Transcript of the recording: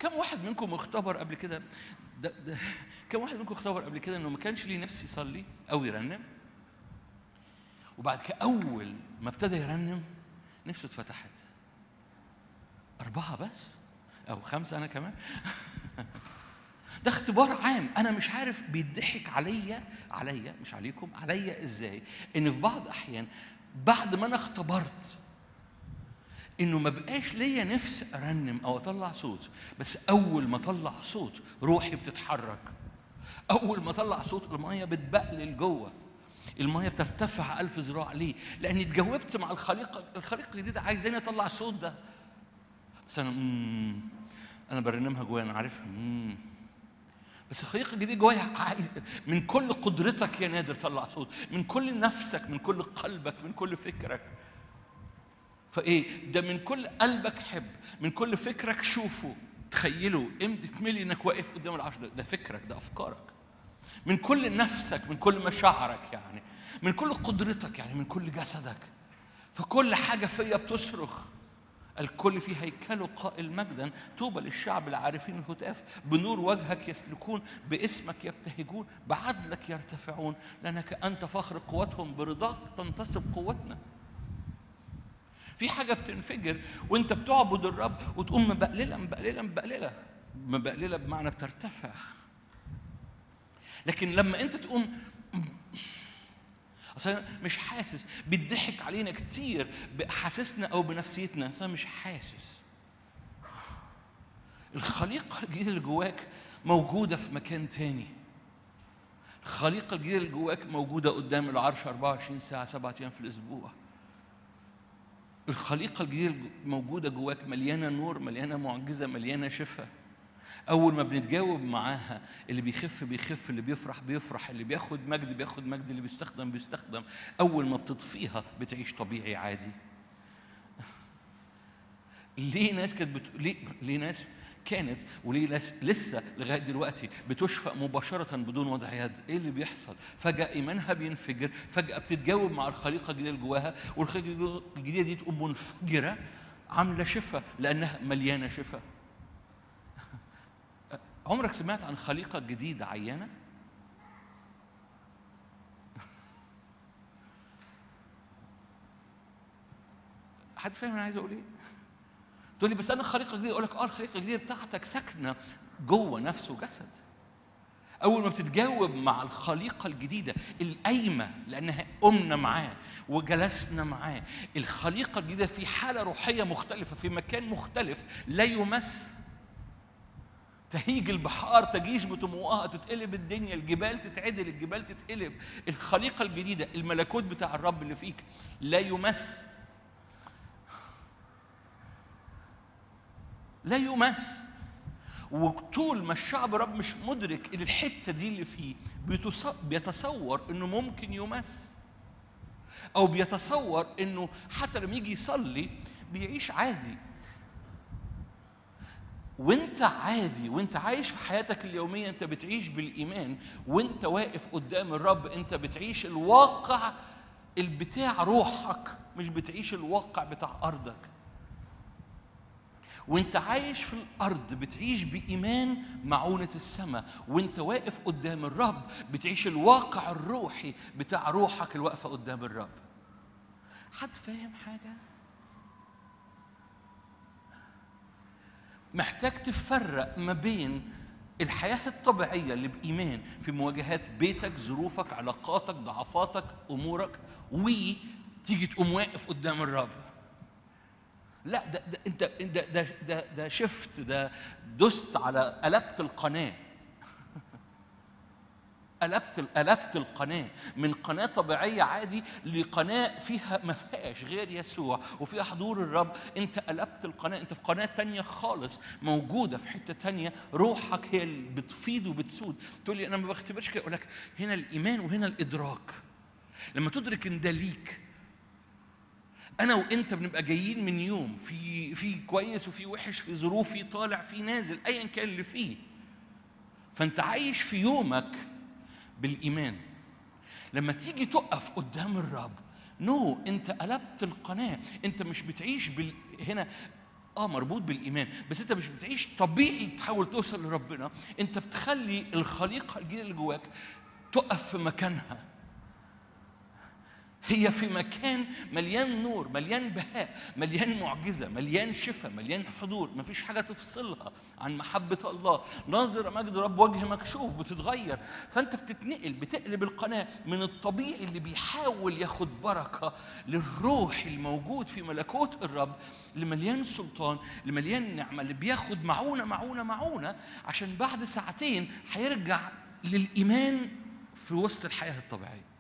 كم واحد منكم اختبر قبل كده ده ده كم واحد منكم اختبر قبل كده انه ما كانش ليه نفس يصلي او يرنم وبعد كده اول ما ابتدى يرنم نفسه اتفتحت أربعة بس أو خمسة أنا كمان ده اختبار عام أنا مش عارف بيضحك عليا عليا مش عليكم عليا إزاي إن في بعض أحيان بعد ما أنا اختبرت إنه ما بقاش ليا نفس أرنم أو أطلع صوت بس أول ما أطلع صوت روحي بتتحرك أول ما أطلع صوت المية بتبقلل جوه المية بترتفع ألف ذراع ليه؟ لأني اتجاوبت مع الخليقة الخليقة الجديدة عايزاني أطلع الصوت ده بس أنا مم. أنا برنمها جوايا أنا عارفها مم. بس الخليقة الجديدة جوايا عايز من كل قدرتك يا نادر طلع صوت من كل نفسك من كل قلبك من كل فكرك فايه ده من كل قلبك حب من كل فكرك شوفه تخيله امتى تملي انك واقف قدام العرش ده, ده فكرك ده افكارك من كل نفسك من كل مشاعرك يعني من كل قدرتك يعني من كل جسدك فكل حاجه فيا بتصرخ الكل في هيكله قائل مجدا طوبى للشعب العارفين الهتاف بنور وجهك يسلكون باسمك يبتهجون بعدلك يرتفعون لانك انت فخر قوتهم برضاك تنتصب قوتنا في حاجة بتنفجر وانت بتعبد الرب وتقوم مبقللة مبقللة مبقللة مبقللة بمعنى بترتفع لكن لما انت تقوم اصل أنا مش حاسس بيضحك علينا كتير بحاسسنا او بنفسيتنا اصل أنا مش حاسس الخليقة الجديدة اللي جواك موجودة في مكان تاني الخليقة الجديدة اللي جواك موجودة قدام العرش 24 ساعة سبعة أيام في الأسبوع الخليقة الجديدة موجودة جواك مليانة نور مليانة معجزة مليانة شفاء أول ما بنتجاوب معاها اللي بيخف بيخف اللي بيفرح بيفرح اللي بياخد مجد بياخد مجد اللي بيستخدم بيستخدم أول ما بتطفيها بتعيش طبيعي عادي ليه ناس كانت بت... ليه ليه ناس كانت وليه ناس لسه لغايه دلوقتي بتشفى مباشره بدون وضع يد ايه اللي بيحصل فجاه ايمانها بينفجر فجاه بتتجاوب مع الخليقه الجديده اللي جواها والخليقه الجديده دي تقوم منفجره عامله شفاء لانها مليانه شفاء عمرك سمعت عن خليقه جديده عيانه حد فاهم انا عايز اقول ايه تقول لي بس انا الخليقه الجديده اقول لك اه الخليقه الجديده بتاعتك ساكنه جوه نفس وجسد اول ما بتتجاوب مع الخليقه الجديده القايمه لانها قمنا معاه وجلسنا معاه الخليقه الجديده في حاله روحيه مختلفه في مكان مختلف لا يمس تهيج البحار تجيش بطموحها تتقلب الدنيا الجبال تتعدل الجبال تتقلب الخليقه الجديده الملكوت بتاع الرب اللي فيك لا يمس لا يمس وطول ما الشعب رب مش مدرك ان الحته دي اللي فيه بيتصور انه ممكن يمس او بيتصور انه حتى لما يجي يصلي بيعيش عادي وانت عادي وانت عايش في حياتك اليوميه انت بتعيش بالايمان وانت واقف قدام الرب انت بتعيش الواقع البتاع روحك مش بتعيش الواقع بتاع ارضك وانت عايش في الارض بتعيش بايمان معونه السماء وانت واقف قدام الرب بتعيش الواقع الروحي بتاع روحك الواقفه قدام الرب حد فاهم حاجه محتاج تفرق ما بين الحياة الطبيعية اللي بإيمان في مواجهات بيتك ظروفك علاقاتك ضعفاتك أمورك وتيجي تقوم واقف قدام الرب لا ده, ده انت ده ده ده, ده شفت ده دست على قلبت القناه قلبت قلبت القناه من قناه طبيعيه عادي لقناه فيها ما فيهاش غير يسوع وفيها حضور الرب انت قلبت القناه انت في قناه تانية خالص موجوده في حته تانية روحك هي اللي بتفيض وبتسود تقول لي انا ما بختبرش كده اقول لك هنا الايمان وهنا الادراك لما تدرك ان ده ليك انا وانت بنبقى جايين من يوم في في كويس وفي وحش في ظروف في طالع في نازل ايا كان اللي فيه فانت عايش في يومك بالايمان لما تيجي تقف قدام الرب نو no, انت قلبت القناه انت مش بتعيش بال... هنا اه مربوط بالايمان بس انت مش بتعيش طبيعي تحاول توصل لربنا انت بتخلي الخليقه الجديده اللي جواك تقف في مكانها هي في مكان مليان نور مليان بهاء مليان معجزة مليان شفاء مليان حضور مفيش حاجة تفصلها عن محبة الله ناظر مجد رب وجه مكشوف بتتغير فأنت بتتنقل بتقلب القناة من الطبيعي اللي بيحاول ياخد بركة للروح الموجود في ملكوت الرب اللي مليان سلطان اللي مليان نعمة اللي بياخد معونة معونة معونة عشان بعد ساعتين هيرجع للإيمان في وسط الحياة الطبيعية